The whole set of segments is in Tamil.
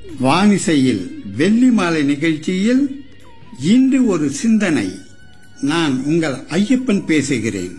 வானிசையில் வெள்ளி மாலை நிகழ்ச்சியில் இன்று ஒரு சிந்தனை நான் உங்கள் ஐயப்பன் பேசுகிறேன்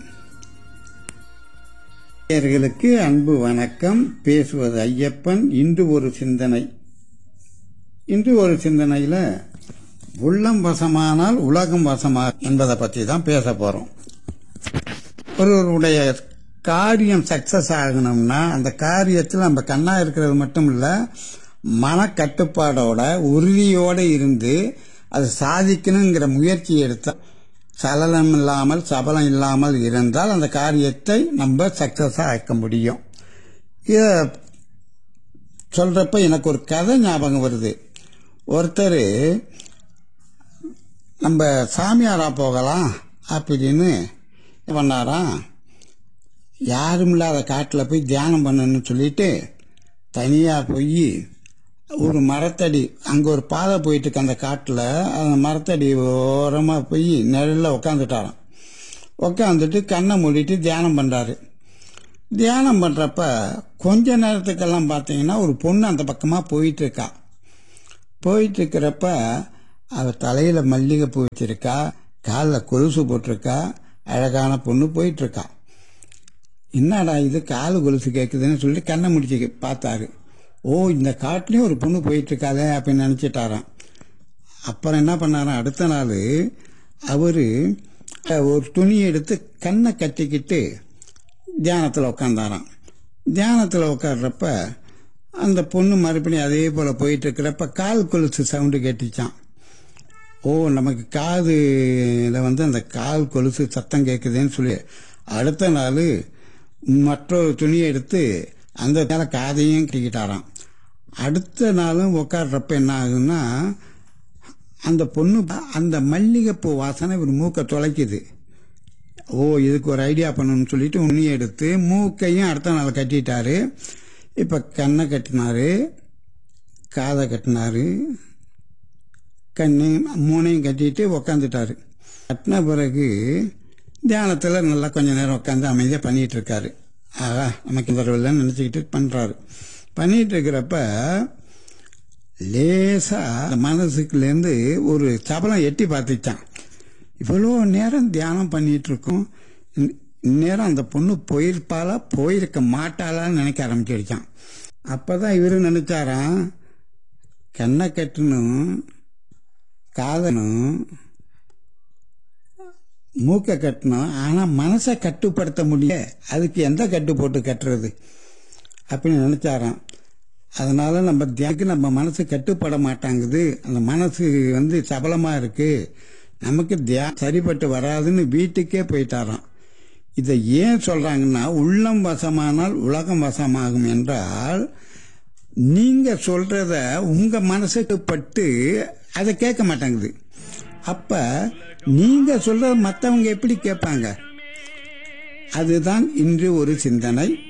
நேயர்களுக்கு அன்பு வணக்கம் பேசுவது ஐயப்பன் இன்று ஒரு சிந்தனை இன்று ஒரு சிந்தனையில உள்ளம் வசமானால் உலகம் வசமா என்பதை பற்றி தான் பேச போறோம் ஒருவருடைய காரியம் சக்சஸ் ஆகணும்னா அந்த காரியத்தில் நம்ம கண்ணா இருக்கிறது மட்டும் இல்ல மனக்கட்டுப்பாடோட உறுதியோட இருந்து அது சாதிக்கணுங்கிற முயற்சி எடுத்த சலனம் இல்லாமல் சபலம் இல்லாமல் இருந்தால் அந்த காரியத்தை நம்ம சக்சஸா ஆக்க முடியும் இத சொல்றப்ப எனக்கு ஒரு கதை ஞாபகம் வருது ஒருத்தர் நம்ம சாமியாரா போகலாம் அப்படின்னு பண்ணாராம் யாரும் இல்லாத காட்டில் போய் தியானம் பண்ணணும்னு சொல்லிட்டு தனியாக போய் ஒரு மரத்தடி அங்கே ஒரு பாதை போயிட்டு இருக்கு அந்த காட்டில் அந்த மரத்தடி ஓரமாக போய் நிழலில் உட்காந்துட்டாராம் உட்காந்துட்டு கண்ணை மூடிட்டு தியானம் பண்ணுறாரு தியானம் பண்ணுறப்ப கொஞ்ச நேரத்துக்கெல்லாம் பார்த்தீங்கன்னா ஒரு பொண்ணு அந்த பக்கமாக போயிட்டு இருக்கா போயிட்டு இருக்கிறப்ப அவ தலையில் மல்லிகைப்பூ வச்சிருக்கா காலில் கொலுசு போட்டிருக்கா அழகான பொண்ணு போயிட்டு இருக்கா என்னடா இது காலு கொலுசு கேட்குதுன்னு சொல்லிட்டு கண்ணை முடிச்சு பார்த்தாரு ஓ இந்த காட்டுலயும் ஒரு பொண்ணு போயிட்டு இருக்காளே அப்படின்னு நினச்சிட்டாராம் அப்புறம் என்ன பண்ணாராம் அடுத்த நாள் அவரு அஹ், ஒரு துணி எடுத்து கண்ணை கட்டிக்கிட்டு தியானத்தில் உட்காந்தாராம் தியானத்தில் உட்கார்றப்ப அந்த பொண்ணு மறுபடியும் அதே போல் போயிட்டு இருக்கிறப்ப கால் கொலுசு சவுண்டு கேட்டுச்சான் ஓ நமக்கு காதுல வந்து அந்த கால் கொலுசு சத்தம் கேட்குதுன்னு சொல்லி அடுத்த நாள் மற்றொரு துணியை எடுத்து அந்த மேல காதையும் கட்டிக்கிட்டாராம் அடுத்த நாளும் உட்கார்றப்ப என்ன ஆகுன்னா அந்த பொண்ணு அந்த மல்லிகைப்பூ வாசனை ஒரு மூக்கை தொலைக்குது ஓ இதுக்கு ஒரு ஐடியா பண்ணணும்னு சொல்லிட்டு உண்ணியை எடுத்து மூக்கையும் அடுத்த நாள் கட்டிட்டாரு இப்போ கண்ணை கட்டினாரு காதை கட்டினாரு கண்ணு மூணையும் கட்டிட்டு உக்காந்துட்டாரு கட்டின பிறகு தியானத்தில் நல்லா கொஞ்ச நேரம் உட்காந்து அமைதியாக பண்ணிட்டு இருக்காரு ஆகா நமக்கு வரவில்லைன்னு நினச்சிக்கிட்டு பண்ணுறாரு பண்ணிட்டு இருக்கிறப்ப லேசா அந்த மனசுக்குலேருந்து ஒரு சபலம் எட்டி பார்த்துச்சான் இவ்வளோ நேரம் தியானம் பண்ணிட்டு இருக்கோம் இந்த- இந்நேரம் அந்த பொண்ணு போயிருப்பாளா போயிருக்க மாட்டாளான்னு நினைக்க ஆரம்பிச்சிருச்சான் அப்பதான் இவரு நினைச்சாராம் கண்ணை கட்டணும் காதணும் மூக்கை கட்டணும் ஆனா மனசை கட்டுப்படுத்த முடியல அதுக்கு எந்த கட்டு போட்டு கட்டுறது அப்படின்னு நினைச்சாராம் அதனால நம்ம தியானுக்கு நம்ம மனசு கட்டுப்பட மாட்டாங்குது அந்த மனசு வந்து சபலமா இருக்கு நமக்கு தியா சரிப்பட்டு வராதுன்னு வீட்டுக்கே போயிட்டாராம் இதை ஏன் சொல்றாங்கன்னா உள்ளம் வசமானால் உலகம் வசமாகும் என்றால் நீங்க சொல்றத உங்க மனசுக்கு பட்டு அதை கேட்க மாட்டாங்குது அப்ப நீங்க சொல்றத மத்தவங்க எப்படி கேட்பாங்க அதுதான் இன்று ஒரு சிந்தனை